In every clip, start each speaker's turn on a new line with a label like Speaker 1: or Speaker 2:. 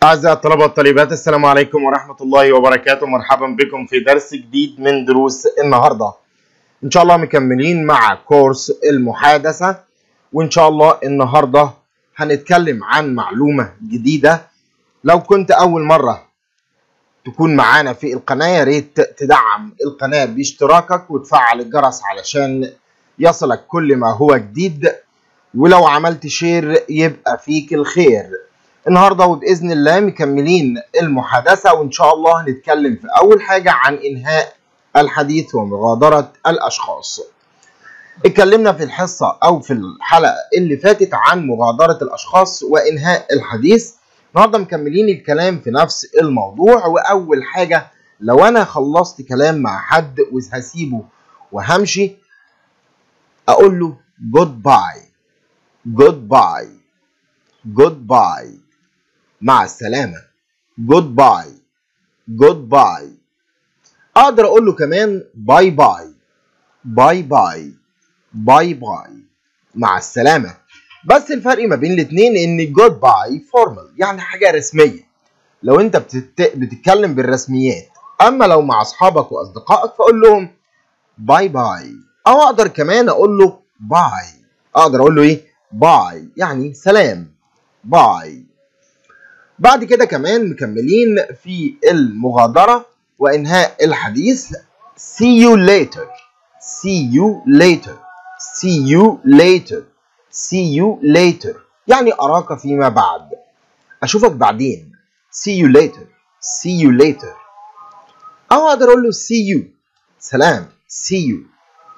Speaker 1: أعزائي الطلبة والطالبات السلام عليكم ورحمة الله وبركاته مرحبا بكم في درس جديد من دروس النهاردة إن شاء الله مكملين مع كورس المحادثة وإن شاء الله النهاردة هنتكلم عن معلومة جديدة لو كنت أول مرة تكون معانا في القناة يا ريت تدعم القناة باشتراكك وتفعل الجرس علشان يصلك كل ما هو جديد ولو عملت شير يبقى فيك الخير النهارده وباذن الله مكملين المحادثه وان شاء الله هنتكلم في اول حاجه عن انهاء الحديث ومغادره الاشخاص اتكلمنا في الحصه او في الحلقه اللي فاتت عن مغادره الاشخاص وانهاء الحديث النهارده مكملين الكلام في نفس الموضوع واول حاجه لو انا خلصت كلام مع حد وهسيبه وهمشي اقول له جود باي جود باي جود باي مع السلامة جود باي جود باي اقدر اقول له كمان باي باي باي باي باي باي مع السلامة بس الفرق ما بين الاتنين ان جود باي فورمال يعني حاجة رسمية لو انت بتت... بتتكلم بالرسميات اما لو مع اصحابك واصدقائك فاقول لهم باي باي او اقدر كمان اقول له باي اقدر اقول له ايه باي يعني سلام باي بعد كده كمان مكملين في المغادرة وإنهاء الحديث see you later see you later see you later see you later يعني أراك فيما بعد أشوفك بعدين see you later see you later أو أقدر أقول له see you سلام see you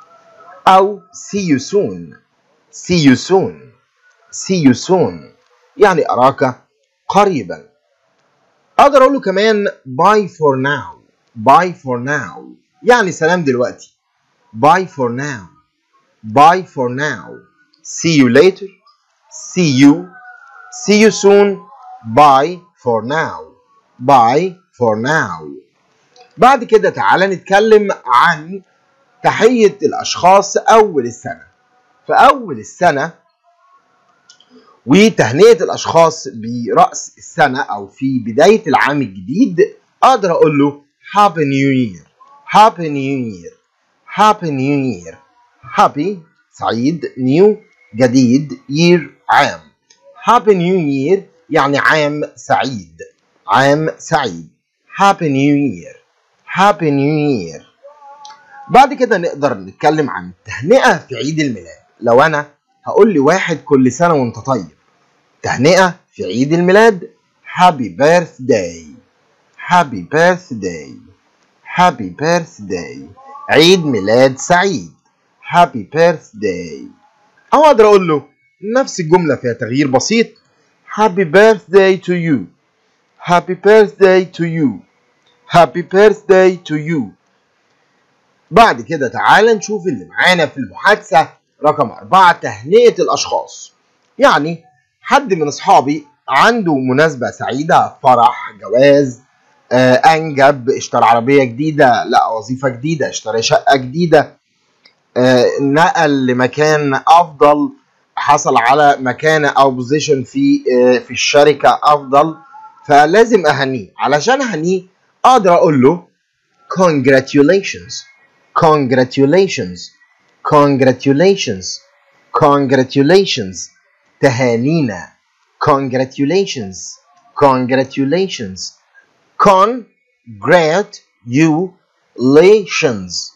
Speaker 1: أو see you soon see you soon see you soon يعني أراك قريبا أقدر أقول له كمان bye for now bye for now يعني سلام دلوقتي bye for now bye for now see you later see you see you soon bye for now bye for now بعد كده تعالى نتكلم عن تحية الأشخاص أول السنة في أول السنة وتهنئة الأشخاص برأس السنة أو في بداية العام الجديد أقدر أقول له Happy New Year Happy New Year Happy New Year Happy سعيد New جديد Year عام Happy New Year يعني عام سعيد عام سعيد Happy New Year Happy New Year بعد كده نقدر نتكلم عن التهنئة في عيد الميلاد لو أنا هقول لواحد كل سنة وأنت طيب تهنئة في عيد الميلاد Happy birthday Happy birthday Happy birthday عيد ميلاد سعيد Happy birthday أو أقدر أقول له نفس الجملة فيها تغيير بسيط Happy birthday to you Happy birthday to you Happy birthday to you بعد كده تعال نشوف اللي معانا في المحادثة رقم أربعة تهنئة الأشخاص يعني حد من أصحابي عنده مناسبة سعيدة فرح جواز آه أنجب اشترى عربية جديدة لقى وظيفة جديدة اشترى شقة جديدة آه نقل لمكان أفضل حصل على مكانة أو بوزيشن في آه في الشركة أفضل فلازم أهنيه علشان أهنيه أقدر أقول له congratulations congratulations congratulations congratulations تهانينا congratulations congratulations congratulations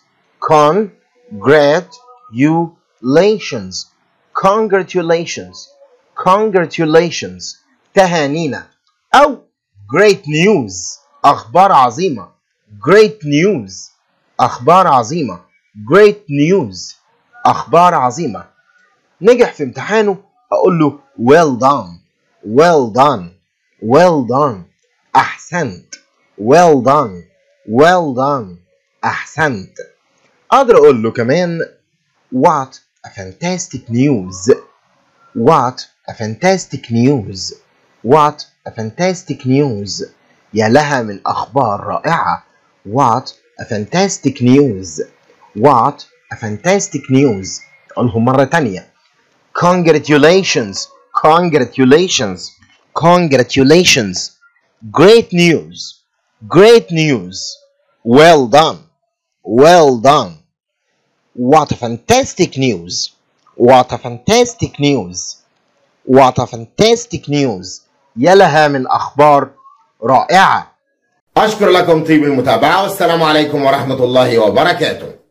Speaker 1: congratulations congratulations congratulations تهانينا أو great news أخبار عظيمة great news أخبار عظيمة great news أخبار عظيمة نجح في امتحانه أقول له well done well done well done أحسنت well done well done أحسنت أقدر أقول له كمان what a fantastic news what a fantastic news what a fantastic news يا لها من أخبار رائعة what a fantastic news what a fantastic news أقولهم مرة تانية congratulations congratulations congratulations great news great news well done well done what a fantastic news what a fantastic news what a fantastic news يا لها من أخبار رائعة أشكر لكم طيب المتابعة والسلام عليكم ورحمة الله وبركاته